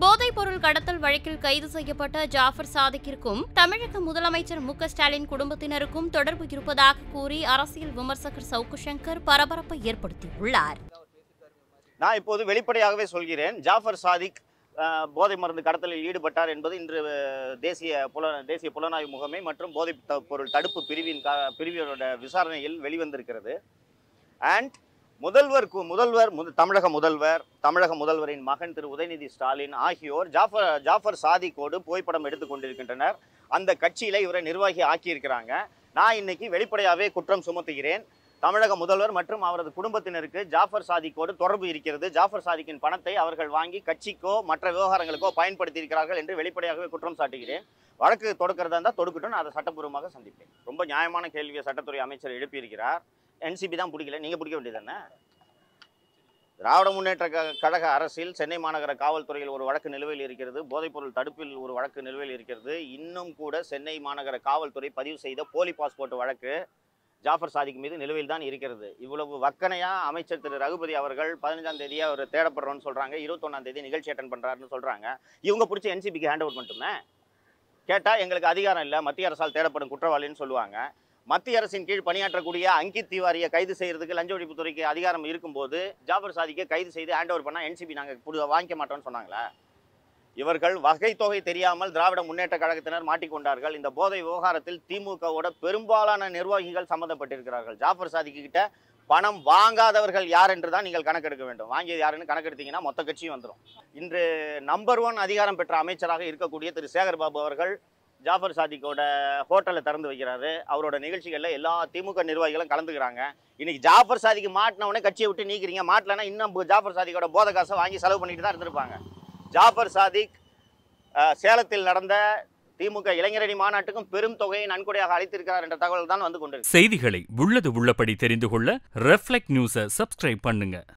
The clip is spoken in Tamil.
போதைப் பொருள் கடத்தல் வழக்கில் கைது செய்யப்பட்ட ஜாஃபர் சாதிக்கிற்கும் தமிழக முதலமைச்சர் மு க ஸ்டாலின் குடும்பத்தினருக்கும் தொடர்பு இருப்பதாக கூறி அரசியல் விமர்சகர் சவுக்கு சங்கர் பரபரப்பை ஏற்படுத்தியுள்ளார் நான் இப்போது வெளிப்படையாகவே சொல்கிறேன் ஜாஃபர் சாதிக் அஹ், போதை மருந்து கடத்தலில் ஈடுபட்டார் என்பது இன்று அஹ், தேசிய புல தேசிய புலனாய்வு முகமை மற்றும் போதைப் த- பொருள் தடுப்பு பிரிவின் கா பிரிவினரோட விசாரணையில் வெளிவந்திருக்கிறது அண்ட் முதல்வர் கு- முதல்வர் முத- தமிழக முதல்வர் தமிழக முதல்வரின் மகன் திரு உதயநிதி ஸ்டாலின் ஆகியோர் ஜாஃபர் ஜாஃபர் சாதிக்கோடு புகைப்படம் எடுத்துக் கொண்டிருக்கின்றனர் அந்த கட்சியில இவரை நிர்வாகி ஆக்கியிருக்கிறாங்க நான் இன்னைக்கு வெளிப்படையாகவே குற்றம் சுமத்துகிறேன் தமிழக முதல்வர் மற்றும் அவரது குடும்பத்தினருக்கு ஜாஃபர் சாதிக்கோடு தொடர்பு இருக்கிறது ஜாஃபர் சாதிக்கின் பணத்தை அவர்கள் வாங்கி கட்சிக்கோ மற்ற விவகாரங்களுக்கோ பயன்படுத்தி இருக்கிறார்கள் என்று வெளிப்படையாகவே குற்றம் சாட்டுகிறேன் வழக்கு தொடுக்கிறதா இருந்தால் தொடுக்கட்டும் நான் அதை சட்டப்பூர்வமாக சந்திப்பேன் ரொம்ப நியாயமான கேள்வியை சட்டத்துறை அமைச்சர் எழுப்பியிருக்கிறார் என்சிபி தான் பிடிக்கல நீங்கள் பிடிக்க வேண்டியதானே திராவிட முன்னேற்ற க- கழக அரசில் சென்னை மாநகர காவல்துறையில் ஒரு வழக்கு நிலுவையில் இருக்கிறது போதைப்பொருள் தடுப்பில் ஒரு வழக்கு நிலுவையில் இருக்கிறது இன்னும் கூட சென்னை மாநகர காவல்துறை பதிவு செய்த போலி பாஸ்போர்ட் வழக்கு ஜாஃபர் சாதிக் மீது நிலுவையில் தான் இருக்கிறது இவ்வளவு வக்கனையா அமைச்சர் திரு ரகுபதி அவர்கள் பதினஞ்சாம் தேதி அவர் தேடப்படுறோன்னு சொல்றாங்க இருபத்தொன்னாம் தேதி நிகழ்ச்சி அட்டன் பண்றாருன்னு சொல்றாங்க இவங்க பிடிச்ச என்சிபிக்கு ஹேண்ட் அவுட் மட்டுமே கேட்டா எங்களுக்கு அதிகாரம் இல்லை மத்திய அரசால் தேடப்படும் குற்றவாளின்னு சொல்லுவாங்க மத்திய அரசின் கீழ் பணியாற்றக்கூடிய அங்கித் திவாரியை கைது செய்யறதுக்கு லஞ்ச ஒழிப்புத்துறைக்கு அதிகாரம் இருக்கும்போது ஜாஃபர் சாதிக்கை கைது செய்து ஹேண்ட் ஓவர் பண்ணால் என்சிபி நாங்கள் வாங்கிக்க மாட்டோம்னு சொன்னாங்களா இவர்கள் வகை தொகை தெரியாமல் திராவிட முன்னேற்ற கழகத்தினர் மாட்டிக்கொண்டார்கள் இந்த போதை விவகாரத்தில் திமுகவோட பெரும்பாலான நிர்வாகிகள் சம்பந்தப்பட்டிருக்கிறார்கள் ஜாஃபர் சாதிக்கு கிட்ட பணம் வாங்காதவர்கள் யார் என்று தான் நீங்கள் கணக்கெடுக்க வேண்டும் வாங்கியது யாருன்னு கணக்கெடுத்தீங்கன்னா மொத்த கட்சியும் வந்துடும் இன்று நம்பர் ஒன் அதிகாரம் பெற்ற அமைச்சராக இருக்கக்கூடிய திரு சேகர் பாபு அவர்கள் ஜாஃபர் சாதிக்கோட ஹோட்டலை திறந்து வைக்கிறாரு அவரோட நிகழ்ச்சிகளில் எல்லா திமுக நிர்வாகிகளும் கலந்துக்கிறாங்க இன்னைக்கு ஜாஃபர் சாதிக்கு மாட்டின உடனே கட்சியை விட்டு நீக்கிறீங்க மாட்டலன்னா இன்னும் ஜாஃபர் சாதிக்கோட போத காசை வாங்கி செலவு பண்ணிட்டு தான் இருந்திருப்பாங்க ஜாஃபர் சாதிக் அஹ், சேலத்தில் நடந்த திமுக இளைஞரணி மாநாட்டுக்கும் பெரும் தொகையை நன்கொடையாக அளித்திருக்கிறார் என்ற தகவல் தான் வந்து கொண்டிருக்கு செய்திகளை உள்ளது உள்ளபடி தெரிந்து கொள்ள ரெஃப்ளெக்ட் நியூஸை சப்ஸ்கிரைப் பண்ணுங்க